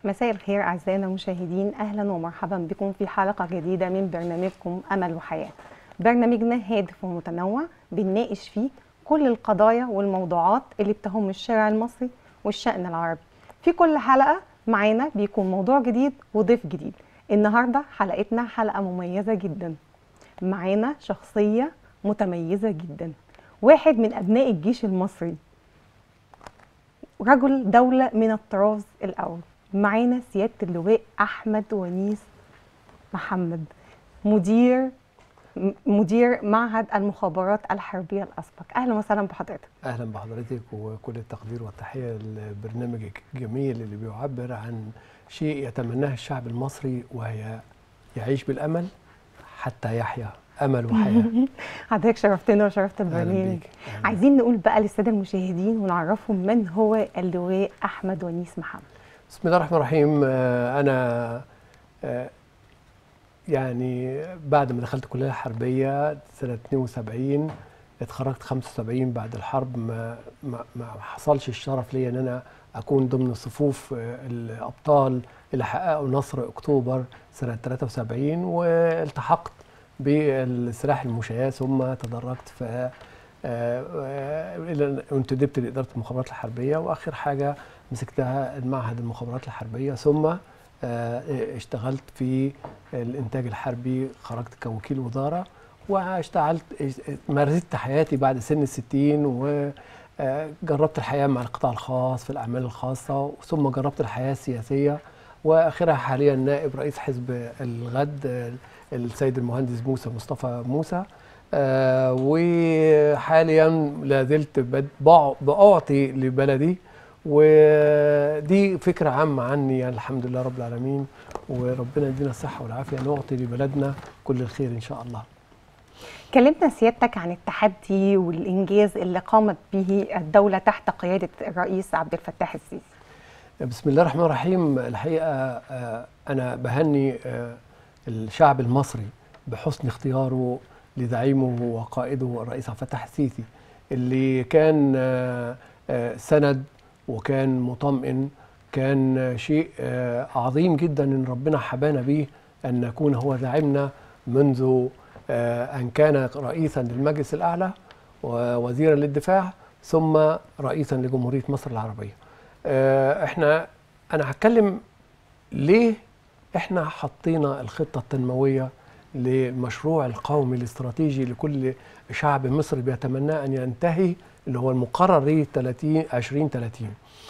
مساء الخير أعزائنا المشاهدين أهلا ومرحبا بكم في حلقة جديدة من برنامجكم أمل وحياة برنامجنا هادف ومتنوع بنناقش فيه كل القضايا والموضوعات اللي بتهم الشارع المصري والشأن العربي في كل حلقة معانا بيكون موضوع جديد وضيف جديد النهاردة حلقتنا حلقة مميزة جدا معانا شخصية متميزة جدا واحد من أبناء الجيش المصري رجل دولة من الطراز الأول معانا سيادة اللواء أحمد ونيس محمد مدير مدير معهد المخابرات الحربية الأسبق أهلا وسهلا بحضرتك اهلا بحضرتك وكل التقدير والتحيه لبرنامجك الجميل اللي بيعبر عن شيء يتمناه الشعب المصري وهي يعيش بالامل حتى يحيا امل وحياه حضرتك شرفتنا وشرفت اهلا البرنامج بيك أهلاً. عايزين نقول بقى للسادة المشاهدين ونعرفهم من هو اللواء أحمد ونيس محمد بسم الله الرحمن الرحيم آه، انا آه، يعني بعد ما دخلت الكليه الحربيه سنه 72 اتخرجت 75 بعد الحرب ما ما, ما حصلش الشرف ليا ان انا اكون ضمن صفوف آه، الابطال اللي حققوا نصر اكتوبر سنه 73 والتحقت بالسلاح المشاة ثم تدرجت في آه، آه، الى انتدبت لاداره المخابرات الحربيه واخر حاجه مسكتها المعهد المخابرات الحربيه ثم آه، اشتغلت في الانتاج الحربي خرجت كوكيل وزاره واشتغلت مارست حياتي بعد سن الستين وجربت الحياه مع القطاع الخاص في الاعمال الخاصه ثم جربت الحياه السياسيه واخرها حاليا نائب رئيس حزب الغد آه، السيد المهندس موسى مصطفى موسى آه، وحاليا لا زلت بد- بع- بعطي لبلدي ودي فكرة عامة عني يعني الحمد لله رب العالمين وربنا يدينا الصحة والعافية نعطي لبلدنا كل الخير إن شاء الله كلمنا سيادتك عن التحدي والإنجاز اللي قامت به الدولة تحت قيادة الرئيس عبد الفتاح السيسي بسم الله الرحمن الرحيم الحقيقة آه، أنا بهني آه، الشعب المصري بحسن اختياره لزعيمه وقائده الرئيس عبد الفتاح السيسي اللي كان آه، آه، سند وكان مطمئن كان آه، شيء آه، عظيم جدا ان ربنا حبانا به ان نكون هو زعيمنا منذ آه، ان كان رئيسا للمجلس الاعلى ووزيرا للدفاع ثم رئيسا لجمهوريه مصر العربيه. آه، احنا انا هتكلم ليه احنا حطينا الخطه التنمويه للمشروع القومي الاستراتيجي لكل شعب مصري بيتمناه ان ينتهي اللي هو المقرر ليه 30 2030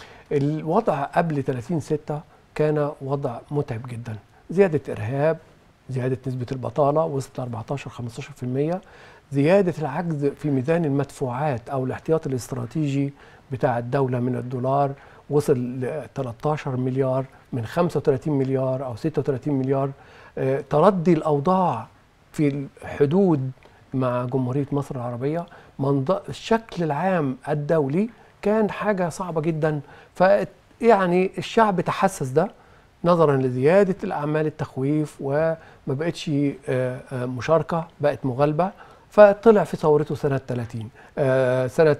الوضع قبل 30 6 كان وضع متعب جدا زياده ارهاب زياده نسبه البطاله وصلت 14 15% زياده العجز في ميزان المدفوعات او الاحتياط الاستراتيجي بتاع الدوله من الدولار وصل ل 13 مليار من 35 مليار او 36 مليار آه، تردي الاوضاع في الحدود مع جمهوريه مصر العربيه منظ- الشكل العام الدولي كان حاجه صعبه جدا ف يعني الشعب تحسس ده نظرا لزياده الاعمال التخويف وما بقتش آه، آه، مشاركه بقت مغالبه فطلع في ثورته سنه 30 آه، سنه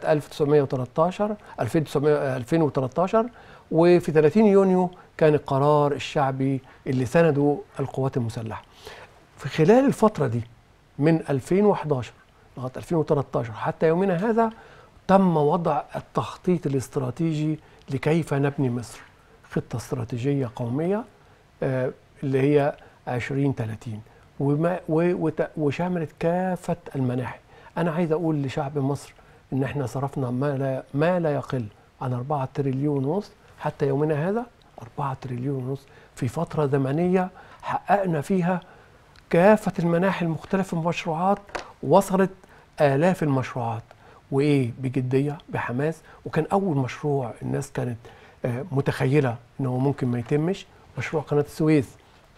1913 1900 2013 وفي 30 يونيو كان القرار الشعبي اللي سنده القوات المسلحه في خلال الفتره دي من 2011 لغايه 2013 حتى يومنا هذا تم وضع التخطيط الاستراتيجي لكيف نبني مصر خطه استراتيجيه قوميه آه، اللي هي 2030 وما و- وت- وشملت كافه المناحي انا عايز اقول لشعب مصر ان احنا صرفنا ما لا ما لا يقل عن 4 تريليون ونص حتى يومنا هذا 4 تريليون ونص في فتره زمنيه حققنا فيها كافه المناحي المختلفه من المشروعات وصلت آلاف المشروعات وإيه بجدية بحماس وكان أول مشروع الناس كانت آه، متخيلة إنه ممكن ما يتمش مشروع قناة السويس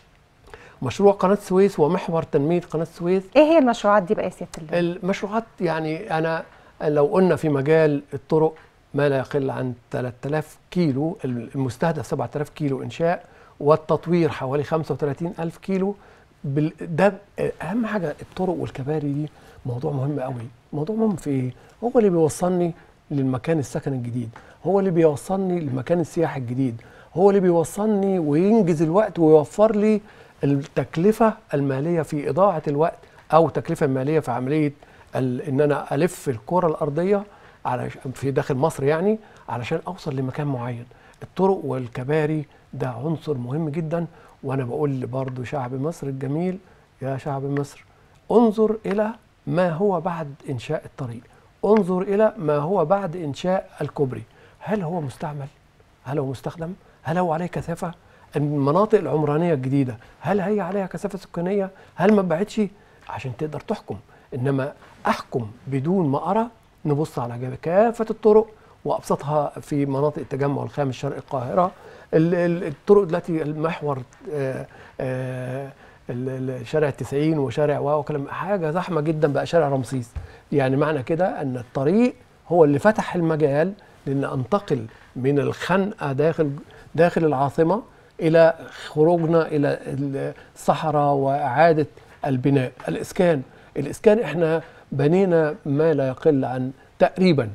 مشروع قناة السويس ومحور تنمية قناة السويس إيه هي المشروعات دي بقى يا سيادة اللواء؟ المشروعات يعني أنا لو قلنا في مجال الطرق ما لا يقل عن 3000 كيلو المستهدف 7000 كيلو إنشاء والتطوير حوالي 35 ألف كيلو بال- ده أهم حاجة الطرق والكباري دي موضوع مهم قوي موضوع مهم في إيه؟ هو اللي بيوصلني للمكان السكن الجديد هو اللي بيوصلني للمكان السياحي الجديد هو اللي بيوصلني وينجز الوقت ويوفر لي التكلفه الماليه في اضاعه الوقت او تكلفه ماليه في عمليه ال- ان انا الف الكره الارضيه على في داخل مصر يعني علشان اوصل لمكان معين الطرق والكباري ده عنصر مهم جدا وانا بقول برضو شعب مصر الجميل يا شعب مصر انظر الى ما هو بعد انشاء الطريق انظر الى ما هو بعد انشاء الكوبري هل هو مستعمل هل هو مستخدم هل هو عليه كثافه المناطق العمرانيه الجديده هل هي عليها كثافه سكانيه هل ما بعدش عشان تقدر تحكم انما احكم بدون ما ارى نبص على جا- كافه الطرق وابسطها في مناطق التجمع الخامس شرق القاهره ال- ال- الطرق دلوقتي المحور آه، آه، ال- ال- شارع التسعين وشارع واو وكلام حاجه زحمه جدا بقى شارع رمسيس يعني معنى كده ان الطريق هو اللي فتح المجال لان انتقل من الخنقه داخل داخل العاصمه الى خروجنا الى الصحراء واعاده البناء الاسكان الاسكان احنا بنينا ما لا يقل عن تقريبا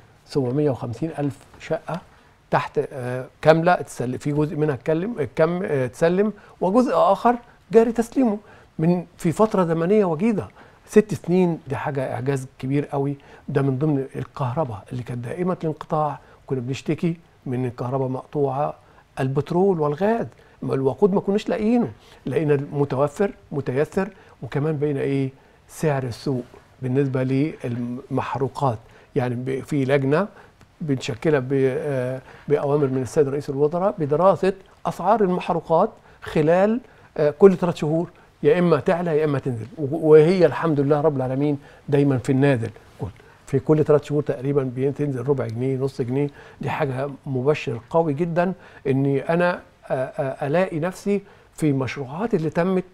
750 الف شقه تحت آه، كامله تسلم في جزء منها اتكلم اتكم آه، اتسلم وجزء اخر جاري تسليمه من في فتره زمنيه وجيزه ست سنين دي حاجه اعجاز كبير قوي ده من ضمن الكهرباء اللي كانت دائمه الانقطاع كنا بنشتكي من الكهرباء مقطوعه البترول والغاز ما الوقود ما كناش لاقيينه لقينا متوفر متيسر وكمان بقينا ايه سعر السوق بالنسبه للمحروقات يعني ب- في لجنه بنشكلها ب- آه، باوامر من السيد رئيس الوزراء بدراسه اسعار المحروقات خلال آه، كل ثلاث شهور يا اما تعلى يا اما تنزل و- وهي الحمد لله رب العالمين دايما في النازل كل في كل ثلاث شهور تقريبا بتنزل ربع جنيه نص جنيه دي حاجه مبشر قوي جدا اني انا آه، آه، الاقي نفسي في المشروعات اللي تمت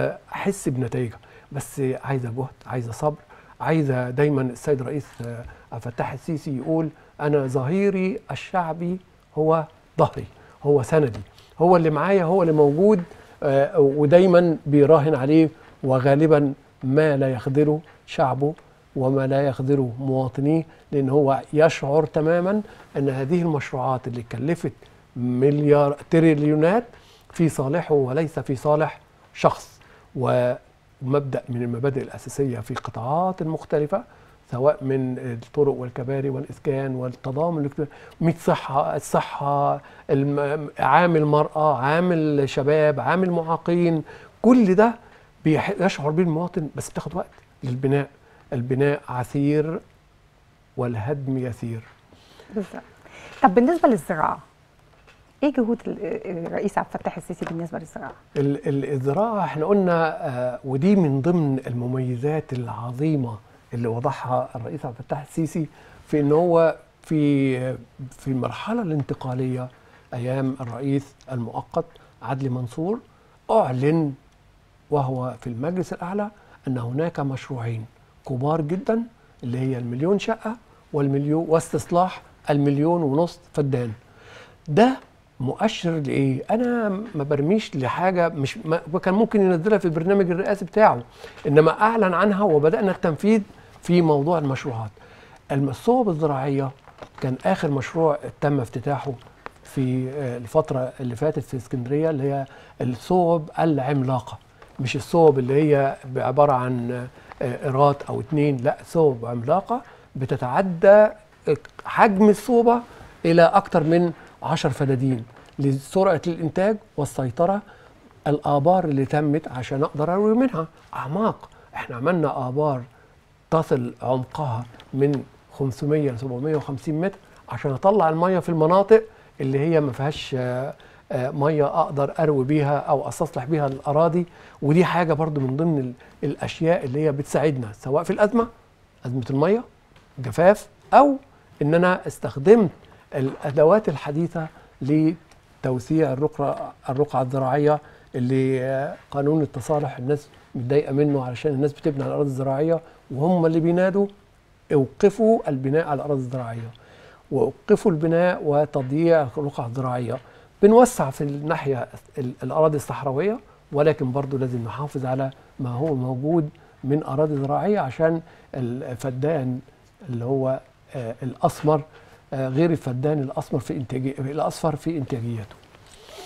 بحس بنتائجها بس عايزه جهد عايزه صبر عايزه دايما السيد الرئيس آه، عبد الفتاح السيسي يقول انا ظهيري الشعبي هو ظهري هو سندي هو اللي معايا هو اللي موجود آه، ودايما بيراهن عليه وغالبا ما لا يخذله شعبه وما لا يخذله مواطنيه لان هو يشعر تماما ان هذه المشروعات اللي كلفت مليار تريليونات في صالحه وليس في صالح شخص ومبدا من المبادئ الاساسيه في القطاعات المختلفه سواء من الطرق والكباري والاسكان والتضامن الاجتماعي 100 صحه الصحه الم- عامل المراه عامل شباب عامل معاقين كل ده بيح- يشعر به المواطن بس بتاخد وقت للبناء البناء عسير والهدم يسير بالظبط طب بالنسبه للزراعه ايه جهود ال- الرئيس عبد الفتاح السيسي بالنسبه للزراعه؟ ال- ال- الزراعة احنا قلنا آه، ودي من ضمن المميزات العظيمة اللي وضعها الرئيس عبد الفتاح السيسي في ان هو في في المرحلة الانتقالية ايام الرئيس المؤقت عدلي منصور اعلن وهو في المجلس الاعلى ان هناك مشروعين كبار جدا اللي هي المليون شقة والمليون واستصلاح المليون ونص فدان ده مؤشر لايه؟ انا ما برميش لحاجه مش ما كان ممكن ينزلها في البرنامج الرئاسي بتاعه انما اعلن عنها وبدانا التنفيذ في موضوع المشروعات. الصوب الزراعيه كان اخر مشروع تم افتتاحه في آه، الفتره اللي فاتت في اسكندريه اللي هي الصوب العملاقه مش الصوب اللي هي عباره عن آه، ايرات او اتنين لا صوب عملاقه بتتعدى حجم الصوبه الى اكثر من 10 فدادين لسرعه الانتاج والسيطره الابار اللي تمت عشان اقدر اروي منها اعماق احنا عملنا ابار تصل عمقها من 500 ل 750 متر عشان اطلع الميه في المناطق اللي هي ما فيهاش آه، آه، ميه اقدر اروي بيها او استصلح بيها الاراضي ودي حاجه برضو من ضمن ال- الاشياء اللي هي بتساعدنا سواء في الازمه ازمه الميه جفاف او ان انا استخدمت الادوات الحديثه لتوسيع الرقعه الرقعه الزراعيه اللي آه، قانون التصالح الناس متضايقه منه علشان الناس بتبني على الاراضي الزراعيه وهم اللي بينادوا اوقفوا البناء على الاراضي الزراعيه واوقفوا البناء وتضييع الرقعه الزراعيه بنوسع في الناحيه ال- الاراضي الصحراويه ولكن برضو لازم نحافظ على ما هو موجود من اراضي زراعيه عشان الفدان اللي هو آه، الاسمر آه، غير الفدان الاسمر في انتاجيه الاصفر في انتاجيته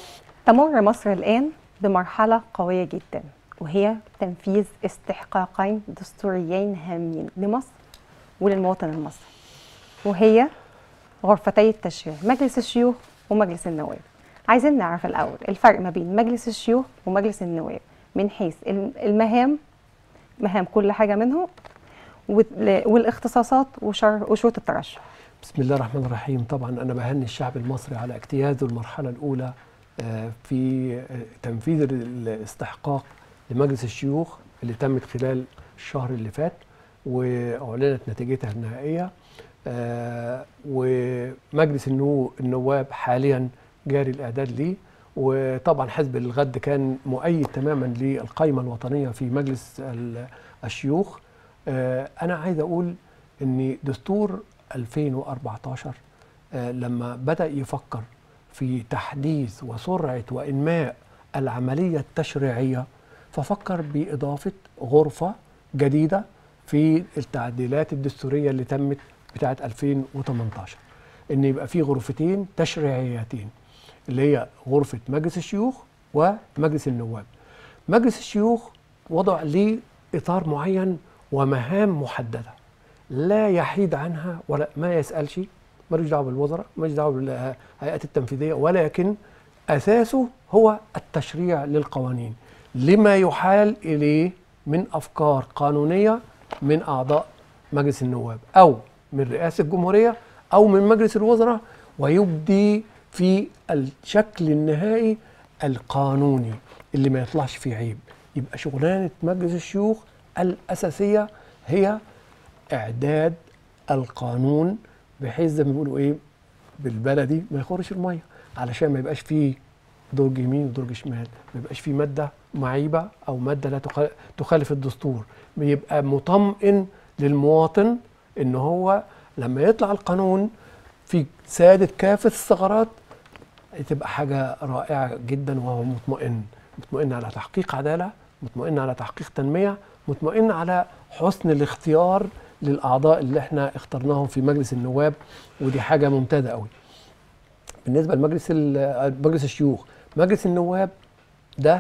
تمر مصر الآن بمرحلة قوية جدا وهي تنفيذ استحقاقين دستوريين هامين لمصر وللمواطن المصري وهي غرفتي التشريع مجلس الشيوخ ومجلس النواب عايزين نعرف الأول الفرق ما بين مجلس الشيوخ ومجلس النواب من حيث الم- المهام مهام كل حاجة منهم وال- والاختصاصات وشر- وشروط الترشح بسم الله الرحمن الرحيم طبعا انا بهني الشعب المصري على اجتيازه المرحله الاولى آه، في آه، تنفيذ ال- الاستحقاق لمجلس الشيوخ اللي تمت خلال الشهر اللي فات واعلنت نتيجتها النهائيه آه، ومجلس النو- النواب حاليا جاري الاعداد ليه وطبعا حزب الغد كان مؤيد تماما للقائمه الوطنيه في مجلس ال- الشيوخ آه، انا عايز اقول ان دستور 2014 آه، لما بدا يفكر في تحديث وسرعه وانماء العمليه التشريعيه ففكر باضافه غرفه جديده في التعديلات الدستوريه اللي تمت بتاعه 2018 ان يبقى في غرفتين تشريعيتين اللي هي غرفه مجلس الشيوخ ومجلس النواب مجلس الشيوخ وضع ليه اطار معين ومهام محدده لا يحيد عنها ولا ما يسالش ملوش دعوه بالوزراء ملوش دعوه بالهيئات التنفيذيه ولكن اساسه هو التشريع للقوانين لما يحال اليه من افكار قانونيه من اعضاء مجلس النواب او من رئاسه الجمهوريه او من مجلس الوزراء ويبدي في الشكل النهائي القانوني اللي ما يطلعش فيه عيب يبقى شغلانه مجلس الشيوخ الاساسيه هي اعداد القانون بحيث زي ما بيقولوا ايه بالبلدي ما يخرش الميه علشان ما يبقاش فيه درج يمين ودرج شمال ما يبقاش فيه ماده معيبه او ماده لا تخ- تخالف الدستور بيبقى مطمئن للمواطن ان هو لما يطلع القانون في سادة كافة الثغرات تبقى حاجة رائعة جدا وهو مطمئن مطمئن على تحقيق عدالة مطمئن على تحقيق تنمية مطمئن على حسن الاختيار للأعضاء اللي احنا اخترناهم في مجلس النواب ودي حاجة ممتازة قوي بالنسبة لمجلس ال- مجلس الشيوخ مجلس النواب ده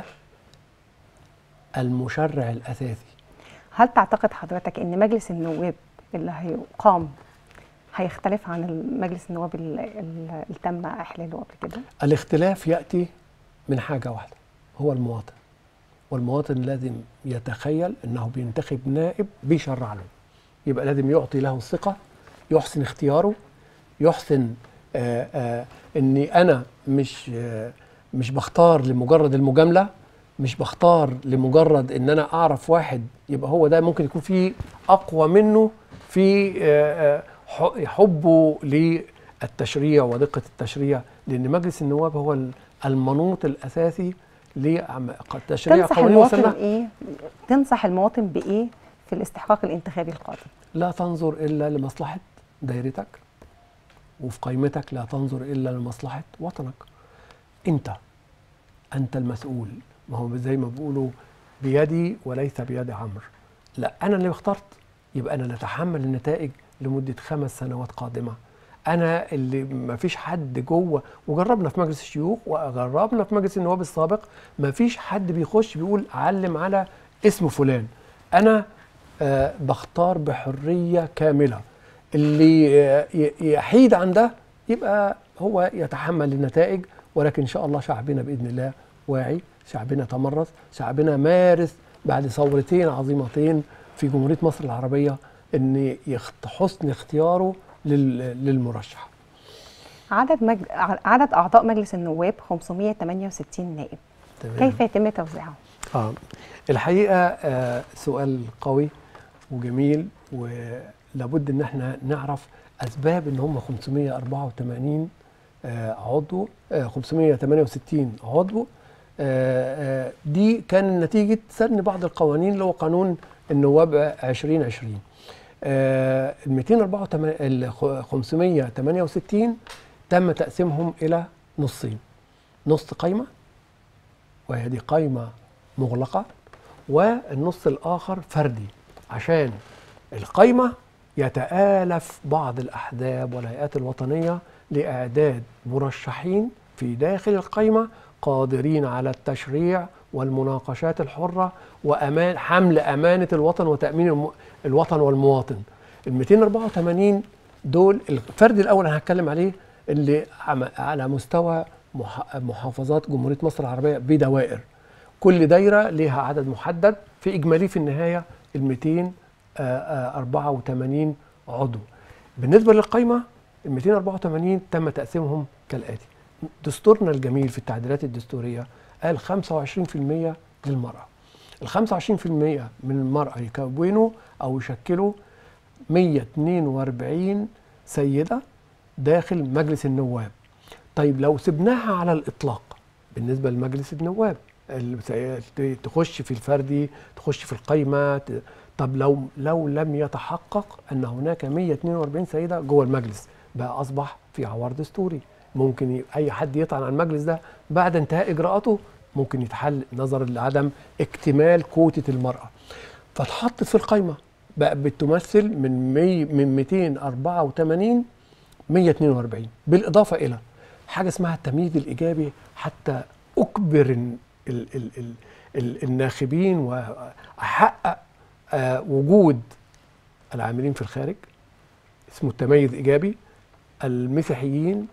المشرع الأساسي هل تعتقد حضرتك ان مجلس النواب اللي هيقام هيختلف عن مجلس النواب ال- ال- اللي تم احلاله قبل كده؟ الاختلاف ياتي من حاجه واحده هو المواطن والمواطن لازم يتخيل انه بينتخب نائب بيشرع له يبقى لازم يعطي له الثقه يحسن اختياره يحسن آآ آآ اني انا مش آه مش بختار لمجرد المجامله مش بختار لمجرد ان انا اعرف واحد يبقى هو ده ممكن يكون فيه اقوى منه في آه، آه، ح- حبه للتشريع ودقه التشريع لان مجلس النواب هو ال- المنوط الاساسي لتشريع تنصح قوانين المواطن وصلنا ايه؟ تنصح المواطن بايه في الاستحقاق الانتخابي القادم؟ لا تنظر الا لمصلحه دايرتك وفي قائمتك لا تنظر الا لمصلحه وطنك انت انت المسؤول ما هو زي ما بيقولوا بيدي وليس بيد عمرو لا انا اللي اخترت يبقى انا اللي اتحمل النتائج لمده خمس سنوات قادمه انا اللي ما فيش حد جوه وجربنا في مجلس الشيوخ وجربنا في مجلس النواب السابق ما فيش حد بيخش بيقول علم على اسم فلان انا آه بختار بحريه كامله اللي آه ي- يحيد عن ده يبقى هو يتحمل النتائج ولكن ان شاء الله شعبنا باذن الله واعي شعبنا تمرس شعبنا مارس بعد ثورتين عظيمتين في جمهوريه مصر العربيه ان يخت- حسن اختياره لل- للمرشح عدد مج... عدد اعضاء مجلس النواب 568 نائب تمام كيف يتم توزيعهم؟ اه الحقيقه آه سؤال قوي وجميل ولابد ان احنا نعرف اسباب ان هم 584 آه عضو آه 568 عضو آه آه دي كان نتيجه سن بعض القوانين اللي هو قانون النواب 2020 آه ال 284 ال 568 تم تقسيمهم الى نصين نص قايمه وهي دي قايمه مغلقه والنص الاخر فردي عشان القايمه يتآلف بعض الاحزاب والهيئات الوطنيه لاعداد مرشحين في داخل القايمه قادرين على التشريع والمناقشات الحرة وأمان حمل أمانة الوطن وتأمين الم- الوطن والمواطن ال 284 دول الفرد الأول أنا هتكلم عليه اللي عم- على مستوى مح- محافظات جمهورية مصر العربية بدوائر كل دايرة ليها عدد محدد في إجمالي في النهاية ال 284 عضو بالنسبة للقايمة ال 284 تم تقسيمهم كالآتي دستورنا الجميل في التعديلات الدستورية قال 25% للمرأة ال 25% من المرأة يكونوا أو يشكلوا 142 سيدة داخل مجلس النواب طيب لو سبناها على الإطلاق بالنسبة لمجلس النواب ال- تخش في الفردي تخش في القايمة ت- طب لو لو لم يتحقق أن هناك 142 سيدة جوه المجلس بقى أصبح في عوار دستوري ممكن ي- أي حد يطعن على المجلس ده بعد انتهاء إجراءاته ممكن يتحل نظرا لعدم اكتمال كوتة المرأة فاتحطت في القايمة بقى بتمثل من مي من 284 142 بالإضافة إلى حاجة اسمها التمييز الإيجابي حتى أجبر ال ال ال ال ال الناخبين وأحقق آه، وجود العاملين في الخارج اسمه التميز إيجابي المسيحيين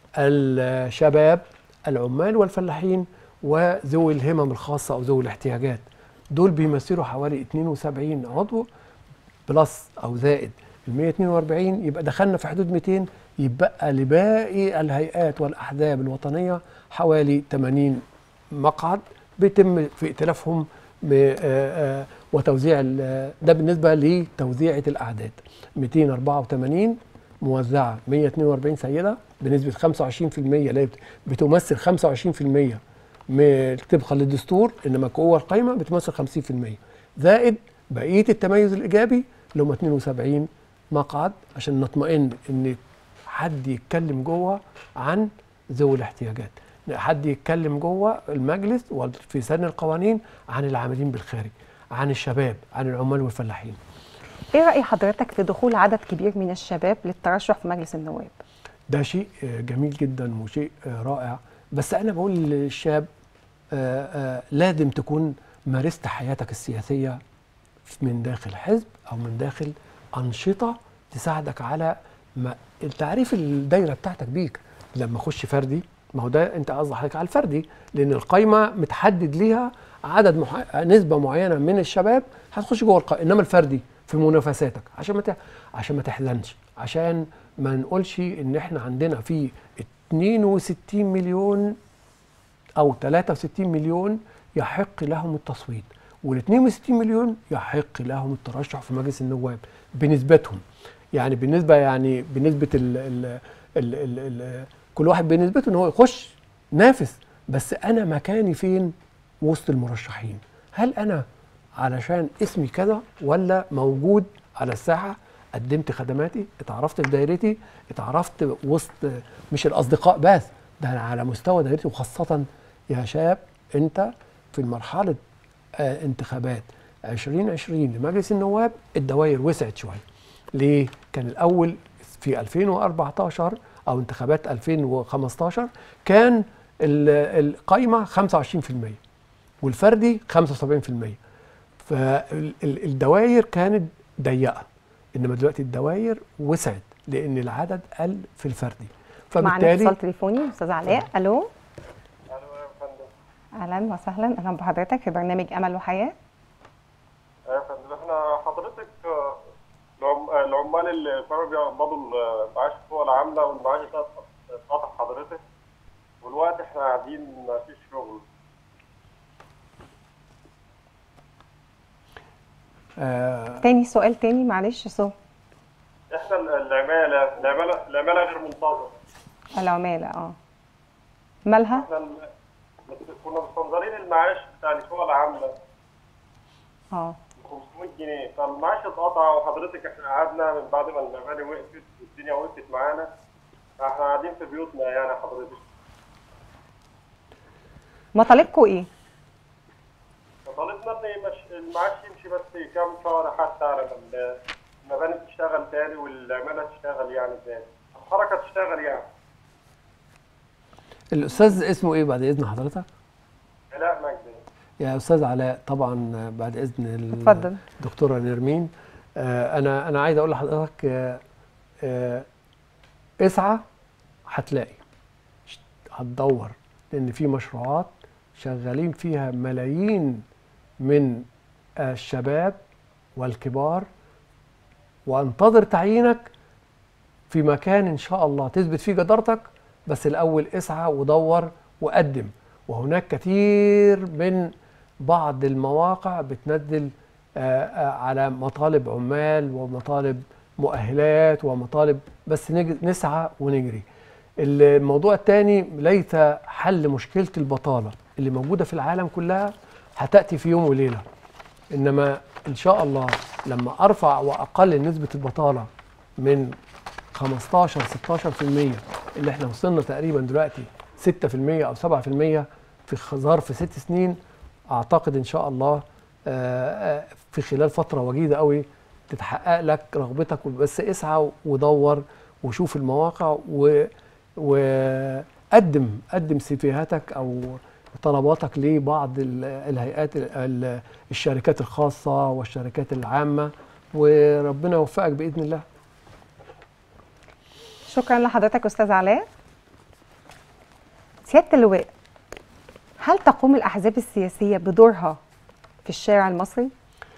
الشباب العمال والفلاحين وذوي الهمم الخاصة أو ذوي الاحتياجات دول بيمثلوا حوالي 72 عضو بلس أو زائد ال 142 يبقى دخلنا في حدود 200 يبقى لباقي الهيئات والأحزاب الوطنية حوالي 80 مقعد بيتم في ائتلافهم ب- آه، آه، وتوزيع ال- ده بالنسبة لتوزيعة الأعداد 284 موزعة 142 سيدة بنسبة 25% اللي هي بت- بتمثل 25% من- طبقا للدستور انما جوه القايمه بتمثل 50% زائد بقيه التميز الايجابي اللي هم 72 مقعد عشان نطمئن ان حد يتكلم جوه عن ذوي الاحتياجات حد يتكلم جوه المجلس وفي سن القوانين عن العاملين بالخارج عن الشباب عن العمال والفلاحين ايه رأي حضرتك في دخول عدد كبير من الشباب للترشح في مجلس النواب ده شيء آه، جميل جدا وشيء آه، رائع بس انا بقول للشاب آه، آه، لازم تكون مارست حياتك السياسيه من داخل حزب او من داخل انشطه تساعدك على ما تعريف الدايره بتاعتك بيك لما اخش فردي ما هو ده انت قصدك حضرتك على الفردي لان القايمه متحدد ليها عدد مح... نسبه معينه من الشباب هتخش جوه القايمه انما الفردي في منافساتك عشان ما ت... عشان ما تحزنش عشان ما نقولش ان احنا عندنا في 62 مليون او 63 مليون يحق لهم التصويت وال 62 مليون يحق لهم الترشح في مجلس النواب بنسبتهم يعني بالنسبه يعني بنسبه ال ال ال ال ال كل واحد بنسبته ان هو يخش نافس بس انا مكاني فين وسط المرشحين هل انا علشان اسمي كذا ولا موجود على الساحه قدمت خدماتي اتعرفت في دايرتي اتعرفت وسط مش الاصدقاء بس ده أنا على مستوى دايرتي وخاصه يا شاب انت في مرحله آه انتخابات 2020 لمجلس النواب الدوائر وسعت شويه ليه كان الاول في 2014 او انتخابات 2015 كان ال- القايمه 25% والفردي 75% فالدوائر كانت ضيقه انما دلوقتي الدوائر وسعت لان العدد قل في الفردي معنا فبالتالي اتصال تليفوني استاذ علاء الو الو يا فندم اهلا وسهلا اهلا بحضرتك في برنامج امل وحياه يا فندم احنا حضرتك آه، العم- آه، العمال اللي كانوا بيقبضوا المعاش فوق العامله والمعاش ده اتقطع حضرتك والوقت احنا قاعدين ما فيش شغل آه تاني سؤال تاني معلش سو احنا ال- العماله العماله العماله غير منتظمه العماله اه مالها احنا ال- كنا مستنظرين المعاش بتاع اللي فوق العامله اه 500 جنيه فالمعاش اتقطع وحضرتك احنا قعدنا من بعد ما المباني وقفت والدنيا وقفت معانا فاحنا قاعدين في بيوتنا يعني حضرتك مطالبكم ايه فطالبنا ان يمش- المعاش يمشي بس كام شهر حتى على ما ال- المباني تشتغل تاني والعماله تشتغل يعني تاني الحركه تشتغل يعني الاستاذ اسمه ايه بعد اذن حضرتك علاء مجدي يا استاذ علاء طبعا بعد اذن ال- اتفضل الدكتوره نرمين آه، انا انا عايز اقول لحضرتك آه، آه، اسعى هتلاقي ش- هتدور لان في مشروعات شغالين فيها ملايين من الشباب والكبار وانتظر تعيينك في مكان ان شاء الله تثبت فيه جدارتك بس الاول اسعى ودور وقدم وهناك كثير من بعض المواقع بتنزل آه، آه، على مطالب عمال ومطالب مؤهلات ومطالب بس نج- نسعى ونجري الموضوع الثاني ليس حل مشكلة البطالة اللي موجودة في العالم كلها هتأتي في يوم وليلة إنما إن شاء الله لما أرفع وأقلل نسبة البطالة من 15 16% اللي احنا وصلنا تقريبا دلوقتي 6% أو 7% في خ- ظرف ست سنين أعتقد إن شاء الله آه، آه، في خلال فترة وجيزة قوي تتحقق لك رغبتك بس اسعى ودور وشوف المواقع و وقدم قدم سيفيهاتك او طلباتك لبعض ال- الهيئات ال- ال- الشركات الخاصه والشركات العامه وربنا يوفقك باذن الله شكرا لحضرتك استاذ علاء سياده اللواء هل تقوم الاحزاب السياسيه بدورها في الشارع المصري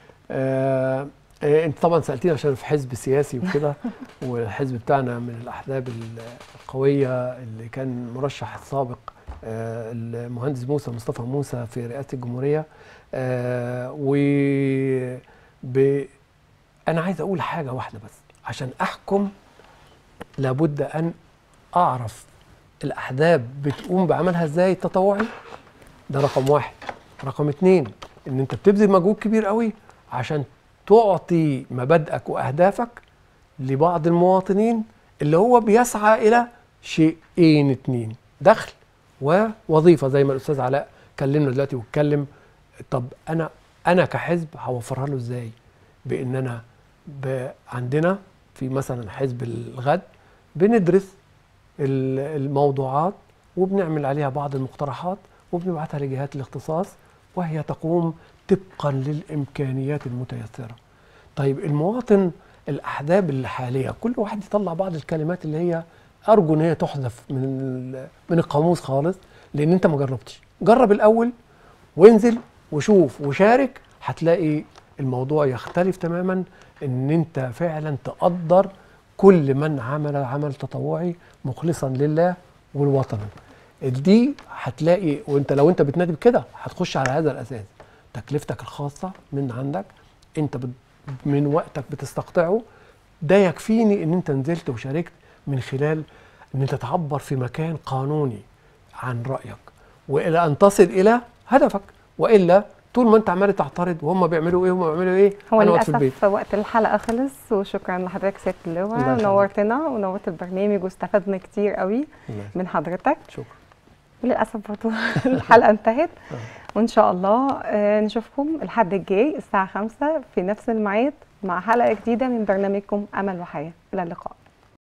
آه آه، انت طبعا سالتيني عشان في حزب سياسي وكده والحزب بتاعنا من الاحزاب ال- القويه اللي كان مرشح السابق آه المهندس موسى مصطفى موسى في رئاسه الجمهوريه آه و ب... انا عايز اقول حاجه واحده بس عشان احكم لابد ان اعرف الاحزاب بتقوم بعملها ازاي التطوعي ده رقم واحد رقم اتنين ان انت بتبذل مجهود كبير قوي عشان تعطي مبادئك واهدافك لبعض المواطنين اللي هو بيسعى الى شيئين اتنين دخل ووظيفه زي ما الاستاذ علاء كلمنا دلوقتي واتكلم طب انا انا كحزب هوفرها له ازاي بان انا ب... عندنا في مثلا حزب الغد بندرس ال- الموضوعات وبنعمل عليها بعض المقترحات وبنبعتها لجهات الاختصاص وهي تقوم طبقا للامكانيات المتيسره. طيب المواطن الاحزاب الحاليه كل واحد يطلع بعض الكلمات اللي هي ارجو ان هي تحذف من ال- من القاموس خالص لان انت ما جربتش. جرب الاول وانزل وشوف وشارك هتلاقي الموضوع يختلف تماما ان انت فعلا تقدر كل من عمل عمل تطوعي مخلصا لله والوطن دي هتلاقي وانت لو انت بتنادي بكده هتخش على هذا الاساس تكلفتك الخاصه من عندك انت بت- من وقتك بتستقطعه ده يكفيني ان انت نزلت وشاركت من خلال ان انت تعبر في مكان قانوني عن رايك والى ان تصل الى هدفك والا طول ما انت عمال تعترض وهم بيعملوا ايه وهم بيعملوا ايه هو انا اقعد في البيت للاسف وقت الحلقه خلص وشكرا لحضرتك سياده الله اللواء يخليك. نورتنا ونورت البرنامج واستفدنا كتير قوي الله من حضرتك شكرا وللاسف برضه الحلقه انتهت آه. وان شاء الله آه، نشوفكم الحد الجاي الساعه 5 في نفس الميعاد مع حلقه جديده من برنامجكم امل وحياه الى اللقاء